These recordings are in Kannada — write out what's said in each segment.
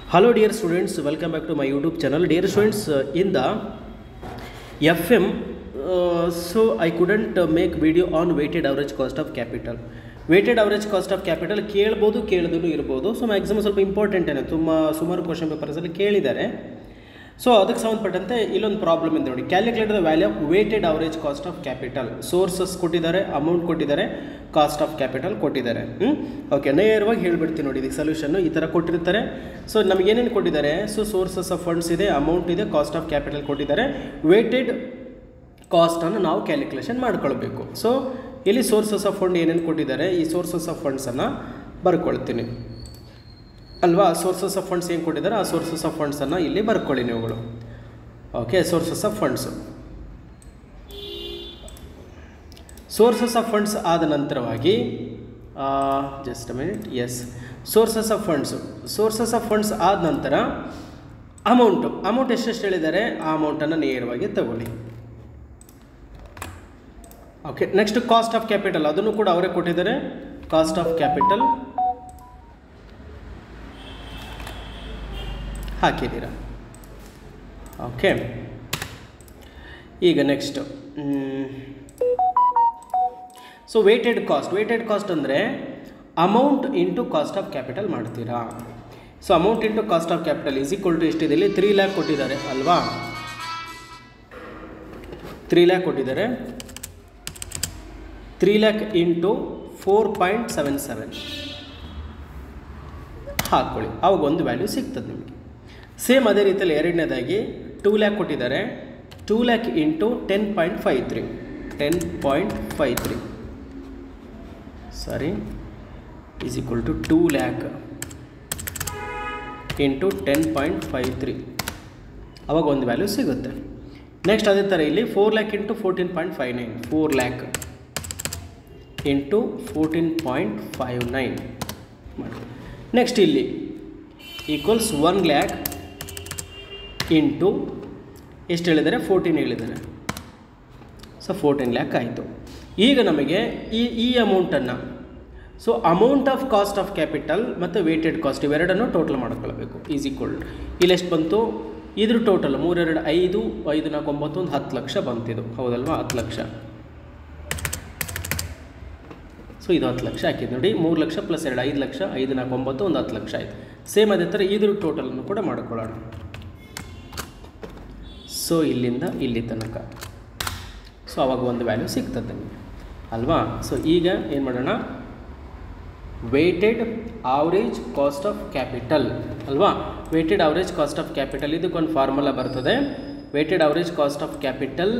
Hello dear students, welcome back to my YouTube channel. Dear students, uh, in the FM, uh, so I couldn't uh, make video on weighted average cost of capital. Weighted average cost of capital ಕೇಳ್ಬೋದು ಕೇಳದೂ ಇರ್ಬೋದು ಸೊ ಮ್ಯಾಕ್ಸಿಮಮ್ ಸ್ವಲ್ಪ ಇಂಪಾರ್ಟೆಂಟ್ ಏನೇ ತುಂಬ ಸುಮಾರು ಕ್ವಶನ್ ಪೇಪರ್ಸಲ್ಲಿ ಕೇಳಿದ್ದಾರೆ ಸೊ ಅದಕ್ಕೆ ಸಂಬಂಧಪಟ್ಟಂತೆ ಇಲ್ಲೊಂದು ಪ್ರಾಬ್ಲಮ್ ಇದೆ ನೋಡಿ calculate the value of weighted average cost of capital sources ಕೊಟ್ಟಿದ್ದಾರೆ ಅಮೌಂಟ್ ಕೊಟ್ಟಿದ್ದಾರೆ ಕಾಸ್ಟ್ ಆಫ್ ಕ್ಯಾಪಿಟಲ್ ಕೊಟ್ಟಿದ್ದಾರೆ ಹ್ಞೂ ಓಕೆ ನೇರವಾಗಿ ಹೇಳ್ಬಿಡ್ತೀನಿ ನೋಡಿ ಇದಕ್ಕೆ ಸೊಲ್ಯೂಷನ್ನು ಈ ಥರ ಕೊಟ್ಟಿರ್ತಾರೆ ಸೊ ನಮಗೆ ಏನೇನು ಕೊಟ್ಟಿದ್ದಾರೆ ಸೊ ಸೋರ್ಸಸ್ ಆಫ್ ಫಂಡ್ಸ್ ಇದೆ ಅಮೌಂಟ್ ಇದೆ ಕಾಸ್ಟ್ ಆಫ್ ಕ್ಯಾಪಿಟಲ್ ಕೊಟ್ಟಿದ್ದಾರೆ ವೇಟೆಡ್ ಕಾಸ್ಟನ್ನು ನಾವು ಕ್ಯಾಲ್ಕುಲೇಷನ್ ಮಾಡ್ಕೊಳ್ಬೇಕು ಸೊ ಇಲ್ಲಿ ಸೋರ್ಸಸ್ ಆಫ್ ಫಂಡ್ ಏನೇನು ಕೊಟ್ಟಿದ್ದಾರೆ ಈ ಸೋರ್ಸಸ್ ಆಫ್ ಫಂಡ್ಸನ್ನು ಬರ್ಕೊಳ್ತೀನಿ ಅಲ್ವಾ ಸೋರ್ಸಸ್ ಆಫ್ ಫಂಡ್ಸ್ ಏನು ಕೊಟ್ಟಿದ್ದಾರೆ ಆ ಸೋರ್ಸಸ್ ಆಫ್ ಫಂಡ್ಸನ್ನು ಇಲ್ಲಿ ಬರ್ಕೊಳ್ಳಿ ನೀವುಗಳು okay sources of funds sources of funds ಆದ ನಂತರವಾಗಿ just minute yes sources of funds sources of funds ಆದ ನಂತರ ಅಮೌಂಟು ಅಮೌಂಟ್ ಎಷ್ಟೆಷ್ಟು ಹೇಳಿದ್ದಾರೆ ಆ ಅಮೌಂಟನ್ನು ನೇರವಾಗಿ ತಗೊಳ್ಳಿ okay next cost of capital ಅದನ್ನು ಕೂಡ ಅವರೇ ಕೊಟ್ಟಿದ್ದಾರೆ ಕಾಸ್ಟ್ ಆಫ್ ಕ್ಯಾಪಿಟಲ್ ಹಾಕಿದ್ದೀರಾ ಓಕೆ ಈಗ next so weighted cost weighted cost ಅಂದರೆ amount into cost of capital ಮಾಡ್ತೀರಾ so amount into cost of capital is equal to ಎಷ್ಟಿದೆ ಇಲ್ಲಿ ತ್ರೀ ಲ್ಯಾಕ್ ಕೊಟ್ಟಿದ್ದಾರೆ ಅಲ್ವಾ ತ್ರೀ ಲ್ಯಾಕ್ ಕೊಟ್ಟಿದ್ದಾರೆ three lakh into four point seven seven ಹಾಕ್ಕೊಳ್ಳಿ ಅವಾಗ ಒಂದು ವ್ಯಾಲ್ಯೂ ಸಿಗ್ತದೆ ನಿಮಗೆ ಸೇಮ್ ಅದೇ ರೀತಿಯಲ್ಲಿ ಎರಡನೇದಾಗಿ ಟೂ ಲ್ಯಾಕ್ ಕೊಟ್ಟಿದ್ದಾರೆ two lakh into ten point five three ten point five three sorry is equal to two lakh into ten point five three ಅವಾಗ ಒಂದು ವ್ಯಾಲ್ಯೂ ಸಿಗುತ್ತೆ ನೆಕ್ಸ್ಟ್ ಅದೇ ಥರ ಇಲ್ಲಿ four lakh into fourteen point five nine four lakh into fourteen point five nine ಮಾಡಿ ನೆಕ್ಸ್ಟ್ ಇಲ್ಲಿ ಈಕ್ವಲ್ಸ್ ಒನ್ ಲ್ಯಾಕ್ ಇಂಟು ಎಷ್ಟು ಹೇಳಿದ್ದಾರೆ ಫೋರ್ಟೀನ್ ಹೇಳಿದ್ದಾರೆ ಸೊ ಫೋರ್ಟೀನ್ ಲ್ಯಾಕ್ ಆಯಿತು ಈಗ ನಮಗೆ ಈ ಈ ಅಮೌಂಟನ್ನು so amount of cost of capital ಮತ್ತು ವೇಟೆಡ್ ಕಾಸ್ಟ್ ಇವೆರಡನ್ನು ಟೋಟಲ್ ಮಾಡ್ಕೊಳ್ಬೇಕು ಈಸ್ ಈಕ್ವಲ್ ಇಲ್ಲಿ ಎಷ್ಟು ಬಂತು ಇದ್ರ ಟೋಟಲ್ ಮೂರೆರಡು ಐದು ಐದು ನಾಲ್ಕು ಒಂಬತ್ತು ಒಂದು ಹತ್ತು ಲಕ್ಷ ಬಂತಿದು ಹೌದಲ್ವಾ ಹತ್ತು ಲಕ್ಷ ಸೊ ಇದು ಹತ್ತು ಲಕ್ಷ ಹಾಕಿದ್ದು ನೋಡಿ ಮೂರು ಲಕ್ಷ ಪ್ಲಸ್ ಎರಡು ಐದು ಲಕ್ಷ ಐದು ನಾಲ್ಕು ಒಂಬತ್ತು ಒಂದು ಹತ್ತು ಲಕ್ಷ ಆಯಿತು ಸೇಮ್ ಅದೇ ಥರ ಇದ್ರ ಟೋಟಲನ್ನು ಕೂಡ ಮಾಡ್ಕೊಳ್ಳೋಣ ಸೊ ಇಲ್ಲಿಂದ ಇಲ್ಲಿ ತನಕ ಸೊ ಅವಾಗ ಒಂದು ವ್ಯಾಲ್ಯೂ ಸಿಗ್ತದೆ ನಿಮಗೆ ಅಲ್ವಾ ಸೊ ಈಗ ಏನು ಮಾಡೋಣ weighted average cost of capital ಅಲ್ವಾ weighted average cost of capital ಇದಕ್ಕೊಂದು ಫಾರ್ಮುಲಾ ಬರ್ತದೆ weighted average cost of capital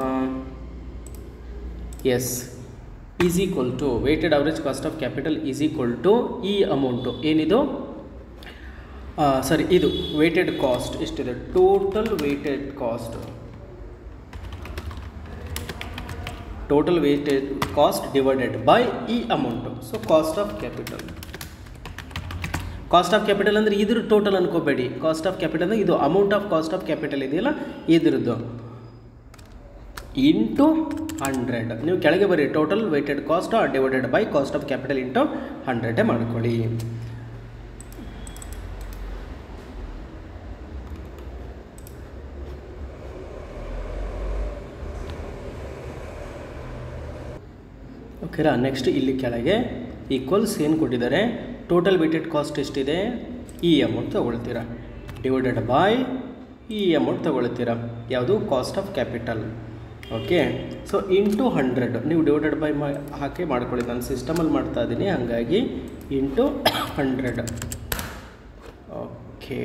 is is equal to weighted average cost of capital is equal to ಈ ಅಮೌಂಟು ಏನಿದು ಸರಿ ಇದು ವೇಟೆಡ್ ಕಾಸ್ಟ್ ಎಷ್ಟಿದೆ total weighted cost total weighted cost divided by ಈ amount so cost of capital cost of capital ಅಂದರೆ ಇದ್ರ ಟೋಟಲ್ ಅನ್ಕೋಬೇಡಿ ಕಾಸ್ಟ್ ಆಫ್ ಕ್ಯಾಪಿಟಲ್ ಅಂದರೆ ಇದು amount of cost of capital ಇದೆಯಲ್ಲ ಇದ್ರದ್ದು ಇಂಟು ಹಂಡ್ರೆಡ್ ನೀವು ಕೆಳಗೆ ಬರೀ total weighted cost divided by cost of capital into ಹಂಡ್ರೆಡೇ ಮಾಡ್ಕೊಳ್ಳಿ ಓಕೆರಾ ನೆಕ್ಸ್ಟ್ ಇಲ್ಲಿ ಕೆಳಗೆ ಈಕ್ವಲ್ಸ್ ಏನು ಕೊಟ್ಟಿದ್ದಾರೆ ಟೋಟಲ್ ವೇಟೆಡ್ ಕಾಸ್ಟ್ ಎಷ್ಟಿದೆ ಈ ಅಮೌಂಟ್ ತೊಗೊಳ್ತೀರಾ ಡಿವೈಡೆಡ್ ಬೈ ಈ ಅಮೌಂಟ್ ತೊಗೊಳ್ತೀರಾ ಯಾವುದು cost of capital okay so into hundred ನೀವು ಡಿವೈಡೆಡ್ ಬೈ ಮಾ ಹಾಕಿ ಮಾಡ್ಕೊಳ್ಳಿ ನಾನು ಸಿಸ್ಟಮಲ್ಲಿ ಮಾಡ್ತಾ ಇದ್ದೀನಿ ಹಾಗಾಗಿ into hundred okay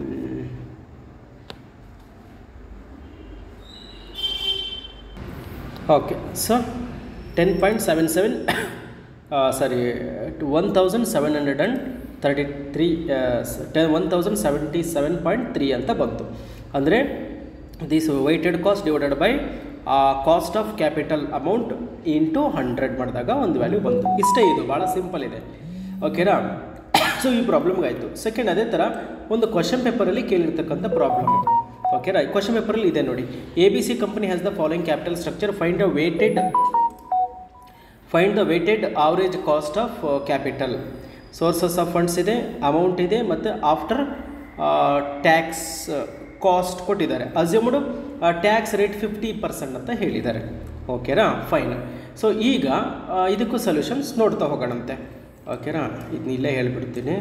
okay so ten point seven seven sorry one thousand seven hundred and thirty three ten one thousand seventy seven point three ಅಂತ ಬಂತು ಅಂದರೆ this weighted cost divided by cost of capital amount into hundred ಮಾಡಿದಾಗ ಒಂದು ವ್ಯಾಲ್ಯೂ ಬಂತು ಇಷ್ಟೇ ಇದು ಭಾಳ ಸಿಂಪಲ್ ಇದೆ ಓಕೆನಾ ಸೊ ಈ ಪ್ರಾಬ್ಲಮ್ಗೆ ಆಯಿತು ಸೆಕೆಂಡ್ ಅದೇ ಥರ ಒಂದು ಕ್ವಶನ್ ಪೇಪರಲ್ಲಿ ಕೇಳಿರ್ತಕ್ಕಂಥ ಪ್ರಾಬ್ಲಮ್ ಓಕೆನಾ ಕ್ವಶನ್ ಪೇಪರಲ್ಲಿ ಇದೆ ನೋಡಿ A B C company has the following capital structure find a weighted find the weighted average cost of capital sources of funds ಇದೆ ಅಮೌಂಟ್ ಇದೆ ಮತ್ತು ಆಫ್ಟರ್ ಟ್ಯಾಕ್ಸ್ ಕಾಸ್ಟ್ ಕೊಟ್ಟಿದ್ದಾರೆ assumed tax rate fifty percent ಅಂತ ಹೇಳಿದ್ದಾರೆ ಓಕೆನಾ ಫೈನ್ ಸೊ ಈಗ ಆ, ಇದಕ್ಕೂ ಸೊಲ್ಯೂಷನ್ಸ್ ನೋಡ್ತಾ ಹೋಗೋಣಂತೆ ಓಕೆನಾ ಇದನ್ನ ಇಲ್ಲೇ ಹೇಳ್ಬಿಡ್ತೀನಿ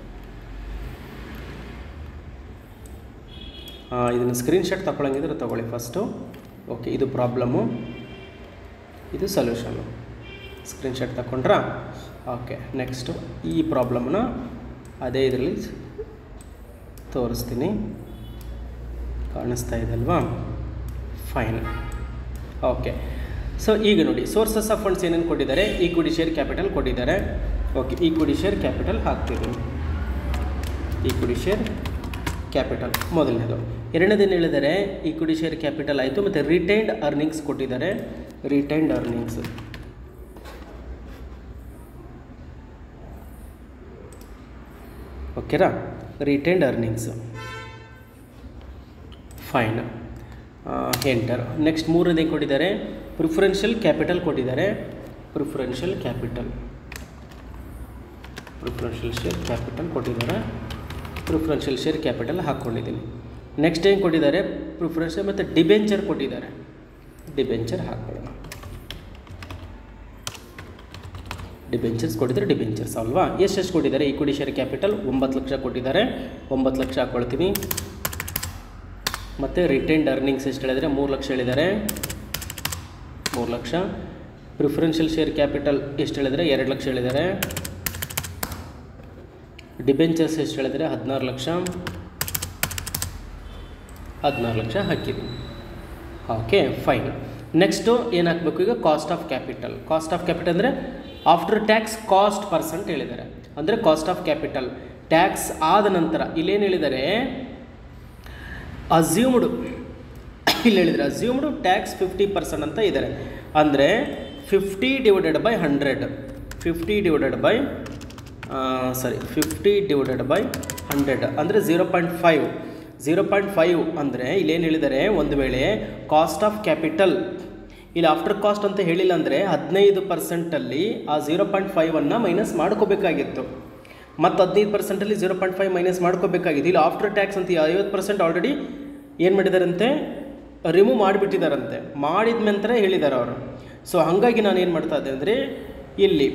ಇದನ್ನು ಸ್ಕ್ರೀನ್ಶಾಟ್ ತಗೊಳಂಗಿದ್ರೆ ತಗೊಳ್ಳಿ ಫಸ್ಟು ಓಕೆ ಇದು ಪ್ರಾಬ್ಲಮ್ಮು ಇದು ಸೊಲ್ಯೂಷನು ಸ್ಕ್ರೀನ್ಶಾಟ್ ತಗೊಂಡ್ರಾ ಓಕೆ ನೆಕ್ಸ್ಟು ಈ ಪ್ರಾಬ್ಲಮ್ನ ಅದೇ ಇದರಲ್ಲಿ ತೋರಿಸ್ತೀನಿ ಕಾಣಿಸ್ತಾ ಇದೆ ಅಲ್ವಾ ಫೈನ್ ಓಕೆ ಸೊ ಈಗ ನೋಡಿ ಸೋರ್ಸಸ್ ಆಫ್ ಫಂಡ್ಸ್ ಏನೇನು ಕೊಟ್ಟಿದ್ದಾರೆ ಈಕ್ವಿಟಿ ಶೇರ್ ಕ್ಯಾಪಿಟಲ್ ಕೊಟ್ಟಿದ್ದಾರೆ ಓಕೆ ಈಕ್ವಿಟಿ ಶೇರ್ ಕ್ಯಾಪಿಟಲ್ ಹಾಕ್ತಿದ್ದೀನಿ ಈಕ್ವಿಟಿ ಶೇರ್ ಕ್ಯಾಪಿಟಲ್ ಮೊದಲನೇದು ಎರಡನೇದೇನು ಹೇಳಿದರೆ ಈಕ್ವಿಟಿ ಶೇರ್ ಕ್ಯಾಪಿಟಲ್ ಆಯಿತು ಮತ್ತು ರಿಟೈನ್ಡ್ ಅರ್ನಿಂಗ್ಸ್ ಕೊಟ್ಟಿದ್ದಾರೆ ರಿಟೈನ್ಡ್ ಅರ್ನಿಂಗ್ಸ್ ಓಕೆನಾ retained earnings fine enter next ಮೂರನೇದು ಏನು ಕೊಟ್ಟಿದ್ದಾರೆ ಪ್ರಿಫರೆನ್ಷಿಯಲ್ ಕ್ಯಾಪಿಟಲ್ ಕೊಟ್ಟಿದ್ದಾರೆ preferential capital preferential share capital ಕೊಟ್ಟಿದ್ದಾರೆ ಪ್ರಿಫರೆನ್ಷಿಯಲ್ ಶೇರ್ ಕ್ಯಾಪಿಟಲ್ ಹಾಕ್ಕೊಂಡಿದ್ದೀನಿ ನೆಕ್ಸ್ಟ್ ಏನು ಕೊಟ್ಟಿದ್ದಾರೆ ಪ್ರಿಫರೆನ್ಷಿಯಲ್ ಮತ್ತು ಡಿಬೆಂಚರ್ ಕೊಟ್ಟಿದ್ದಾರೆ ಡಿಬೆಂಚರ್ ಹಾಕ್ಕೊಳ್ಳೋಣ ಡಿಬೆಂಚರ್ಸ್ ಕೊಟ್ಟಿದ್ದಾರೆ ಡಿಬೆಂಚರ್ಸ್ ಅಲ್ವಾ ಎಷ್ಟೆಷ್ಟು ಕೊಟ್ಟಿದ್ದಾರೆ ಈಕ್ವಿಟಿ ಶೇರ್ ಕ್ಯಾಪಿಟಲ್ ಒಂಬತ್ತು ಲಕ್ಷ ಕೊಟ್ಟಿದ್ದಾರೆ ಒಂಬತ್ತು ಲಕ್ಷ ಹಾಕ್ಕೊಳ್ತೀನಿ ಮತ್ತು ರಿಟೈನ್ಡ್ ಅರ್ನಿಂಗ್ಸ್ ಎಷ್ಟು ಹೇಳಿದರೆ ಮೂರು ಲಕ್ಷ ಹೇಳಿದ್ದಾರೆ ಮೂರು ಲಕ್ಷ ಪ್ರಿಫರೆನ್ಷಿಯಲ್ ಶೇರ್ ಕ್ಯಾಪಿಟಲ್ ಎಷ್ಟು ಹೇಳಿದರೆ ಎರಡು ಲಕ್ಷ ಹೇಳಿದ್ದಾರೆ ಡಿಬೆಂಚರ್ಸ್ ಎಷ್ಟು ಹೇಳಿದರೆ ಹದಿನಾರು ಲಕ್ಷ ಹದಿನಾರು ಲಕ್ಷ ಹಾಕಿದ್ದೀನಿ ಓಕೆ ಫೈನ್ ನೆಕ್ಸ್ಟು ಏನು ಹಾಕಬೇಕು ಈಗ cost of capital cost of capital ಅಂದರೆ ಆಫ್ಟರ್ ಟ್ಯಾಕ್ಸ್ ಕಾಸ್ಟ್ ಪರ್ಸೆಂಟ್ ಹೇಳಿದ್ದಾರೆ ಅಂದರೆ ಕಾಸ್ಟ್ ಆಫ್ ಕ್ಯಾಪಿಟಲ್ ಟ್ಯಾಕ್ಸ್ ಆದ ನಂತರ ಇಲ್ಲೇನು ಹೇಳಿದ್ದಾರೆ ಅಸ್ಯೂಮ್ಡ್ ಇಲ್ಲಿ ಹೇಳಿದರೆ ಅಸ್ಯೂಮ್ಡ್ ಟ್ಯಾಕ್ಸ್ ಫಿಫ್ಟಿ ಪರ್ಸೆಂಟ್ ಅಂತ ಇದ್ದಾರೆ ಅಂದರೆ fifty divided by hundred fifty divided by sorry fifty divided by hundred ಅಂದರೆ zero point five zero point five ಅಂದರೆ ಇಲ್ಲೇನು ಹೇಳಿದ್ದಾರೆ ಒಂದು ವೇಳೆ ಕಾಸ್ಟ್ ಆಫ್ ಕ್ಯಾಪಿಟಲ್ ಇಲ್ಲಿ ಆಫ್ಟರ್ ಕಾಸ್ಟ್ ಅಂತ ಹೇಳಿಲ್ಲ ಅಂದರೆ ಹದಿನೈದು ಪರ್ಸೆಂಟಲ್ಲಿ ಆ ಝೀರೋ ಪಾಯಿಂಟ್ ಫೈವನ್ನು ಮೈನಸ್ ಮಾಡ್ಕೋಬೇಕಾಗಿತ್ತು ಮತ್ತು ಹದಿನೈದು ಪರ್ಸೆಂಟಲ್ಲಿ ಝೀರೋ ಪಾಯಿಂಟ್ ಫೈವ್ ಮೈನಸ್ ಮಾಡ್ಕೋಬೇಕಾಗಿದೆ ಇಲ್ಲಿ ಆಫ್ಟರ್ ಟ್ಯಾಕ್ಸ್ ಅಂತ ಐವತ್ತು ಪರ್ಸೆಂಟ್ ಆಲ್ರೆಡಿ ಏನು ಮಾಡಿದಾರಂತೆ ರಿಮೂವ್ ಮಾಡಿಬಿಟ್ಟಿದ್ದಾರಂತೆ ಮಾಡಿದ ನಂತರ ಹೇಳಿದ್ದಾರೆ ಅವರು ಸೊ ಹಾಗಾಗಿ ನಾನು ಏನು ಮಾಡ್ತಾ ಇದ್ದೆ ಅಂದರೆ ಇಲ್ಲಿ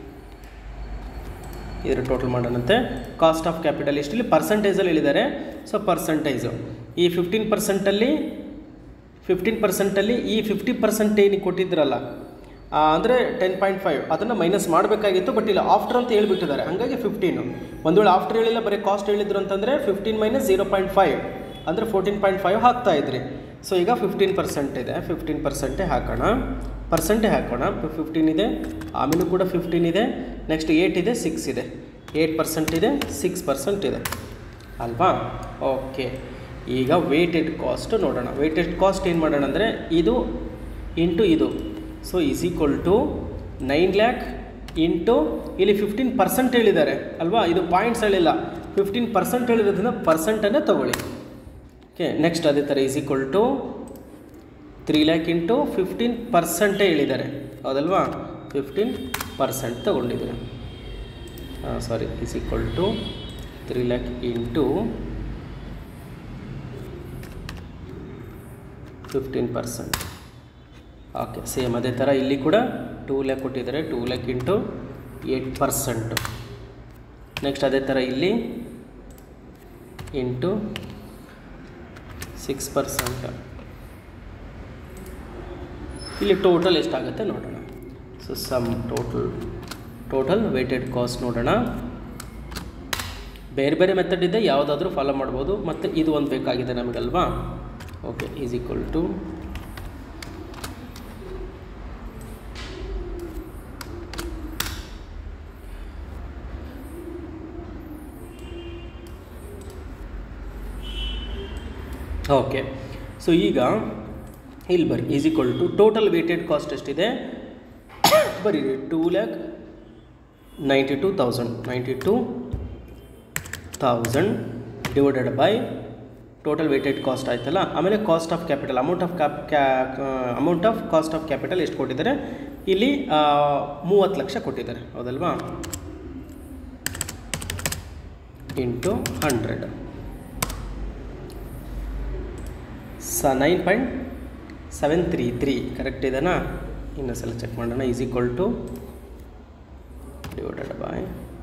ಇದರ ಟೋಟಲ್ ಮಾಡೋಣಂತೆ ಕಾಸ್ಟ್ ಆಫ್ ಕ್ಯಾಪಿಟಲ್ ಎಷ್ಟು ಇಲ್ಲಿ ಪರ್ಸಂಟೇಜಲ್ಲಿ ಹೇಳಿದ್ದಾರೆ ಸೊ ಪರ್ಸಂಟೇಜು ಈ ಫಿಫ್ಟೀನ್ ಪರ್ಸೆಂಟಲ್ಲಿ ಫಿಫ್ಟೀನ್ ಪರ್ಸೆಂಟಲ್ಲಿ ಈ ಫಿಫ್ಟಿ ಪರ್ಸೆಂಟ್ ಏನು ಕೊಟ್ಟಿದ್ರಲ್ಲ ಅಂದರೆ ಟೆನ್ ಪಾಯಿಂಟ್ ಫೈವ್ ಅದನ್ನು ಮೈನಸ್ ಮಾಡಬೇಕಾಗಿತ್ತು ಬಟ್ ಇಲ್ಲ ಆಫ್ಟರ್ ಅಂತ ಹೇಳ್ಬಿಟ್ಟಿದ್ದಾರೆ ಹಾಗಾಗಿ ಫಿಫ್ಟೀನು ಒಂದು ವೇಳೆ ಆಫ್ಟರ್ ಹೇಳಿಲ್ಲ ಬರೀ ಕಾಸ್ಟ್ ಹೇಳಿದ್ರು ಅಂತಂದರೆ fifteen minus zero point five ಅಂದರೆ ಫೋರ್ಟೀನ್ ಪಾಯಿಂಟ್ ಫೈವ್ ಹಾಕ್ತಾ ಇದ್ರಿ ಸೊ ಈಗ ಫಿಫ್ಟೀನ್ ಪರ್ಸೆಂಟ್ ಇದೆ ಫಿಫ್ಟೀನ್ ಪರ್ಸೆಂಟೇ ಹಾಕೋಣ ಪರ್ಸೆಂಟೇ ಹಾಕೋಣ ಫಿಫ್ಟೀನ್ ಇದೆ ಆಮೇಲೂ ಕೂಡ ಫಿಫ್ಟೀನ್ ಇದೆ ನೆಕ್ಸ್ಟ್ ಏಯ್ಟ್ ಇದೆ ಸಿಕ್ಸ್ ಇದೆ ಏಯ್ಟ್ ಪರ್ಸೆಂಟ್ ಇದೆ ಸಿಕ್ಸ್ ಪರ್ಸೆಂಟ್ ಇದೆ ಅಲ್ವಾ ಓಕೆ ಈಗ ವೇಟೆಡ್ ಕಾಸ್ಟ್ ನೋಡೋಣ ವೇಟೆಡ್ ಕಾಸ್ಟ್ ಏನು ಮಾಡೋಣ ಅಂದರೆ ಇದು ಇಂಟು ಇದು so is equal to nine lakh into ಇಲ್ಲಿ ಫಿಫ್ಟೀನ್ ಪರ್ಸೆಂಟ್ ಹೇಳಿದ್ದಾರೆ ಅಲ್ವಾ ಇದು ಪಾಯಿಂಟ್ಸ್ ಹೇಳಿಲ್ಲ ಫಿಫ್ಟೀನ್ ಪರ್ಸೆಂಟ್ ಹೇಳಿರೋದ್ರಿಂದ ಪರ್ಸೆಂಟನ್ನೇ ತೊಗೊಳ್ಳಿ ಓಕೆ ನೆಕ್ಸ್ಟ್ ಅದೇ ಥರ is equal to three lakh into fifteen ಪರ್ಸೆಂಟೇ ಹೇಳಿದ್ದಾರೆ ಹೌದಲ್ವಾ ಫಿಫ್ಟೀನ್ ಪರ್ಸೆಂಟ್ ತೊಗೊಂಡಿದ್ದೀರಾ sorry is equal to three lakh into fifteen percent okay same ಅದೇ ಥರ ಇಲ್ಲಿ ಕೂಡ ಟೂ ಲ್ಯಾಕ್ ಕೊಟ್ಟಿದ್ದಾರೆ two lakh into eight percent next ಅದೇ ಥರ ಇಲ್ಲಿ ಇಂಟು ಸಿಕ್ಸ್ ಪರ್ಸೆಂಟ್ ಇಲ್ಲಿ ಟೋಟಲ್ ಎಷ್ಟಾಗುತ್ತೆ ನೋಡೋಣ so sum total total weighted cost ನೋಡೋಣ ಬೇರೆ ಬೇರೆ ಮೆಥಡ್ ಇದೆ ಯಾವುದಾದ್ರೂ ಫಾಲೋ ಮಾಡ್ಬೋದು ಮತ್ತು ಇದು ಒಂದು ಬೇಕಾಗಿದೆ ನಮಗಲ್ವಾ okay is equal to okay so ಈಗ ಇಲ್ಲಿ ಬರ್ರಿ is equal to total weighted cost ಎಷ್ಟಿದೆ ಬರೀರಿ two lakh ninety two thousand ninety two thousand divided by total weighted cost ಆಯ್ತಲ್ಲ ಆಮೇಲೆ cost of capital amount of cap ಕ್ಯಾ amount of cost of capital ಎಷ್ಟು ಕೊಟ್ಟಿದ್ದಾರೆ ಇಲ್ಲಿ ಮೂವತ್ತು ಲಕ್ಷ ಕೊಟ್ಟಿದ್ದಾರೆ ಹೌದಲ್ವಾ ಇಂಟು ಹಂಡ್ರೆಡ್ ಸ nine point seven three three correct ಇದೆನಾ ಇನ್ನೊಂದ್ಸಲ ಚೆಕ್ ಮಾಡೋಣ is equal to divided by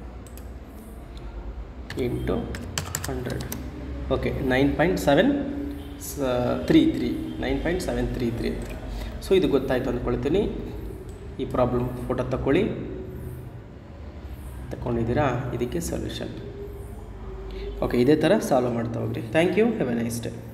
into hundred okay nine point seven three three nine point seven three three so ಇದು ಗೊತ್ತಾಯಿತು ಅಂದ್ಕೊಳ್ತೀನಿ ಈ ಪ್ರಾಬ್ಲಮ್ ಫೋಟೋ ತಗೊಳ್ಳಿ ತಗೊಂಡಿದ್ದೀರಾ ಇದಕ್ಕೆ ಸೊಲ್ಯೂಷನ್ ಓಕೆ ಇದೇ ಥರ ಸಾಲ್ವ್ ಮಾಡ್ತಾ ಹೋಗ್ರಿ thank you have a nice day